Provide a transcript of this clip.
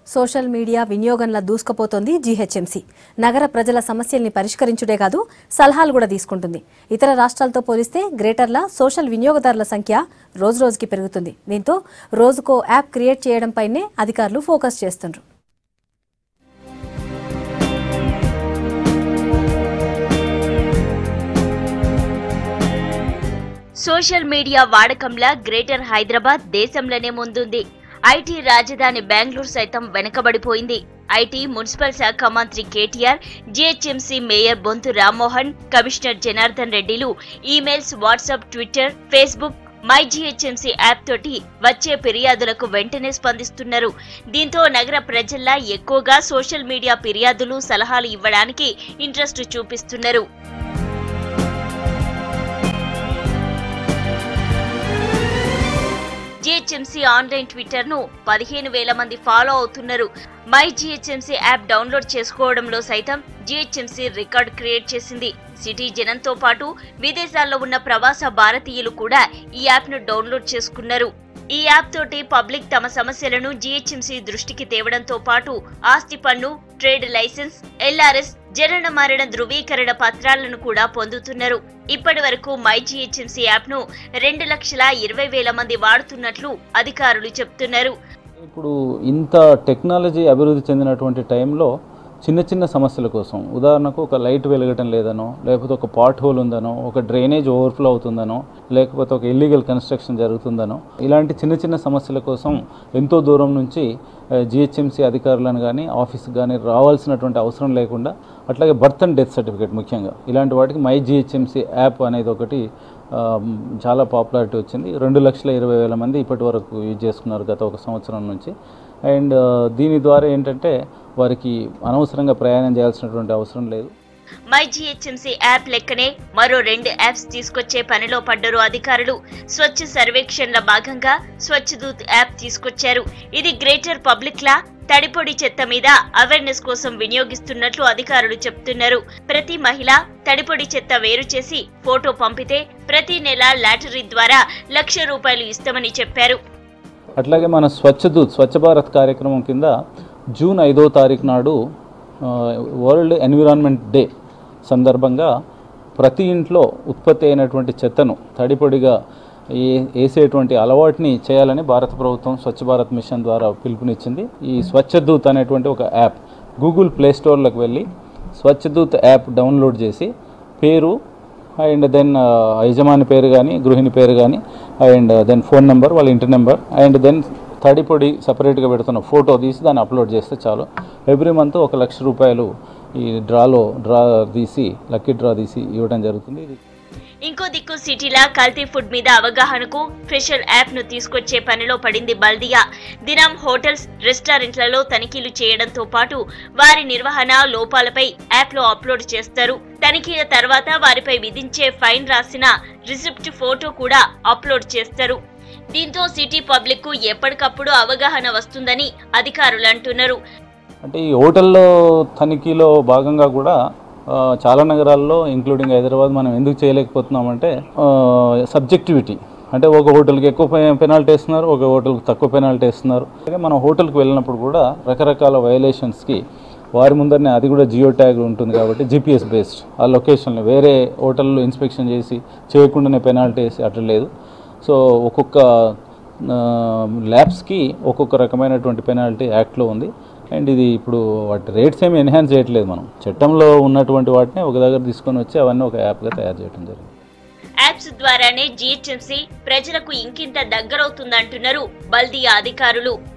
social media వినియోగంలో దూసుకుపోతోంది GHMC నగర ప్రజల సమస్యల్ని పరిష్కరించుడే కాదు సలహాలు కూడా తీసుకుంటుంది ఇతర రాష్ట్రాలతో పోలిస్తే గ్రేటర్ల సోషల్ వినియోగదారుల సంఖ్య రోజురోజుకి పెరుగుతుంది దీంతో రోజుకో యాప్ క్రియేట్ చేయడంపైనే అధికారులు ఫోకస్ చేస్తుండ్రు సోషల్ మీడియా వాడకంలా గ్రేటర్ హైదరాబాద్ దేశంలోనే ముందుంది ఐటీ రాజధాని బెంగళూరు సైతం వెనకబడిపోయింది ఐటీ మున్సిపల్ శాఖ మంత్రి KTR GHMC mayor Bonthu Rammohan commissioner Janardhan రెడ్డిలు emails WhatsApp Twitter Facebook my GHMC app తోటి వచ్చే ఫిర్యాదులకు వెంటనే స్పందిస్తున్నారు దీంతో నగర ప్రజల్లా ఎక్కువగా సోషల్ మీడియా ఫిర్యాదులు సలహాలు ఇవ్వడానికి ఇంట్రెస్ట్ చూపిస్తున్నారు జిహెచ్ఎంసీ ఆన్లైన్ ట్విట్టర్ ను పదిహేను వేల మంది ఫాలో అవుతున్నారు మై జిహెచ్ఎంసీ యాప్ డౌన్లోడ్ చేసుకోవడంలో సైతం జిహెచ్ఎంసీ రికార్డ్ క్రియేట్ చేసింది సిటీ జనంతో పాటు విదేశాల్లో ఉన్న ప్రవాస భారతీయులు కూడా ఈ యాప్ ను డౌన్లోడ్ చేసుకున్నారు ఈ యాప్ తోటి పబ్లిక్ తమ సమస్యలను జిహెచ్ఎంసీ దృష్టికి తేవడంతో పాటు ఆస్తి పన్ను ట్రేడ్ లైసెన్స్ ఎల్ఆర్ఎస్ జనన మరణ ధృవీకరణ పత్రాలను కూడా పొందుతున్నారు ఇప్పటి వరకు మై జిహెచ్ఎంసీ యాప్ ను రెండు లక్షల ఇరవై వేల మంది వాడుతున్నట్లు అధికారులు చెప్తున్నారు ఇప్పుడు ఇంత టెక్నాలజీ అభివృద్ధి చెందినటువంటి టైంలో చిన్న చిన్న సమస్యల కోసం ఉదాహరణకు ఒక లైట్ వెలగటం లేదనో లేకపోతే ఒక పాట్ హోల్ ఉందనో ఒక డ్రైనేజ్ ఓవర్ఫ్లో అవుతుందనో లేకపోతే ఒక ఇల్లీగల్ కన్స్ట్రక్షన్ జరుగుతుందనో ఇలాంటి చిన్న చిన్న సమస్యల కోసం ఎంతో దూరం నుంచి జిహెచ్ఎంసీ అధికారులను కానీ ఆఫీస్కి కానీ రావాల్సినటువంటి అవసరం లేకుండా అట్లాగే బర్త్ అండ్ డెత్ సర్టిఫికేట్ ముఖ్యంగా ఇలాంటి వాటికి మై జిహెచ్ఎంసీ యాప్ అనేది ఒకటి ఆ, చాలా పాపులారిటీ వచ్చింది రెండు లక్షల ఇరవై వేల మంది ఇప్పటి వరకు యూజ్ చేసుకున్నారు గత ఒక సంవత్సరం నుంచి అండ్ ఆ, దీని ద్వారా ఏంటంటే వారికి అనవసరంగా ప్రయాణం చేయాల్సినటువంటి అవసరం లేదు మై జిహెచ్ఎంసీ యాప్ లెక్కనే మరో రెండు యాప్స్ తీసుకొచ్చే పనిలో పడ్డరు అధికారులు స్వచ్ఛ సర్వేక్షణల భాగంగా స్వచ్ఛ దూత్ యాప్ తీసుకొచ్చారు ఇది గ్రేటర్ పబ్లిక్ లా తడిపొడి చెత్త మీద అవేర్నెస్ కోసం వినియోగిస్తున్నట్లు అధికారులు చెప్తున్నారు ప్రతి మహిళ తడిపొడి చెత్త వేరు చేసి ఫోటో పంపితే ప్రతి నెల లాటరీ ద్వారా లక్ష రూపాయలు ఇస్తామని చెప్పారు అట్లాగే మన స్వచ్ఛ దూత్ స్వచ్ఛ భారత్ కార్యక్రమం కింద జూన్ ఐదో తారీఖు నాడు ఆ, వరల్డ్ ఎన్విరాన్మెంట్ డే సందర్భంగా ప్రతి ఇంట్లో ఉత్పత్తి అయినటువంటి చెత్తను తడిపొడిగా ఏ- వేసేటువంటి అలవాటుని చేయాలని భారత ప్రభుత్వం స్వచ్ఛ భారత్ మిషన్ ద్వారా పిలుపునిచ్చింది ఈ స్వచ్ఛ దూత్ అనేటువంటి ఒక యాప్ గూగుల్ ప్లే స్టోర్లకు వెళ్ళి స్వచ్ఛ దూత్ యాప్ డౌన్లోడ్ చేసి పేరు అండ్ దెన్ యజమాని పేరు కానీ గృహిణి పేరు కానీ అండ్ దెన్ ఫోన్ నెంబర్ వాళ్ళ ఇంటి నెంబర్ అండ్ దెన్ తడిపొడి సపరేట్గా పెడుతున్న ఫోటో తీసి దాన్ని అప్లోడ్ చేస్తే చాలు ఎవ్రీ మంత్ ఒక లక్ష రూపాయలు ఈ డ్రాలో డ్రా తీసి లక్కీ డ్రా తీసి ఇవ్వడం జరుగుతుంది ఇది ఇంకో దిక్కు సిటీలా కల్తీ ఫుడ్ మీద అవగాహనకు స్పెషల్ యాప్ ను తీసుకొచ్చే పనిలో పడింది బల్దియా దినం హోటల్స్ రెస్టారెంట్లలో తనిఖీలు చేయడంతో పాటు వారి నిర్వహణ లోపాలపై యాప్ లో అప్లోడ్ చేస్తారు తనిఖీల తర్వాత వారిపై విధించే ఫైన్ రాసిన రిసిప్ట్ ఫోటో కూడా అప్లోడ్ చేస్తారు దీంతో సిటీ పబ్లిక్ కు ఎప్పటికప్పుడు అవగాహన వస్తుందని అధికారులు అంటున్నారు అంటే ఈ హోటల్లో తనిఖీలో భాగంగా కూడా ఆ, చాలా నగరాల్లో ఇంక్లూడింగ్ హైదరాబాద్ మనం ఎందుకు చేయలేకపోతున్నామంటే సబ్జెక్టివిటీ అంటే ఒక హోటల్కి ఎక్కువ పెనాల్టీ వేస్తున్నారు ఒక హోటల్కి తక్కువ పెనాల్టీ వేస్తున్నారు అలాగే మనం హోటల్కి వెళ్ళినప్పుడు కూడా రకరకాల వయలేషన్స్కి వారి ముందరనే అది కూడా జియో ట్యాగ్ ఉంటుంది కాబట్టి జీపీఎస్ బేస్డ్ ఆ లొకేషన్లో వేరే హోటల్లో ఇన్స్పెక్షన్ చేసి చేయకుండానే పెనాల్టీ వేసి అట్లా లేదు సో ఒక్కొక్క ల్యాబ్స్కి ఒక్కొక్క రకమైనటువంటి పెనాల్టీ యాక్ట్లో ఉంది అండ్ ఇది ఇప్పుడు వాటి రేట్స్ ఏమి ఎన్హాన్స్ చేయట్లేదు మనం చట్టంలో ఉన్నటువంటి వాటిని ఒక దగ్గర తీసుకొని వచ్చి అవన్నీ ఒక యాప్గా తయారు చేయడం జరిగింది యాప్స్ ద్వారానే జీహెచ్ఎంసీ ప్రజలకు ఇంకింత దగ్గరవుతుందంటున్నారు బల్దియా అధికారులు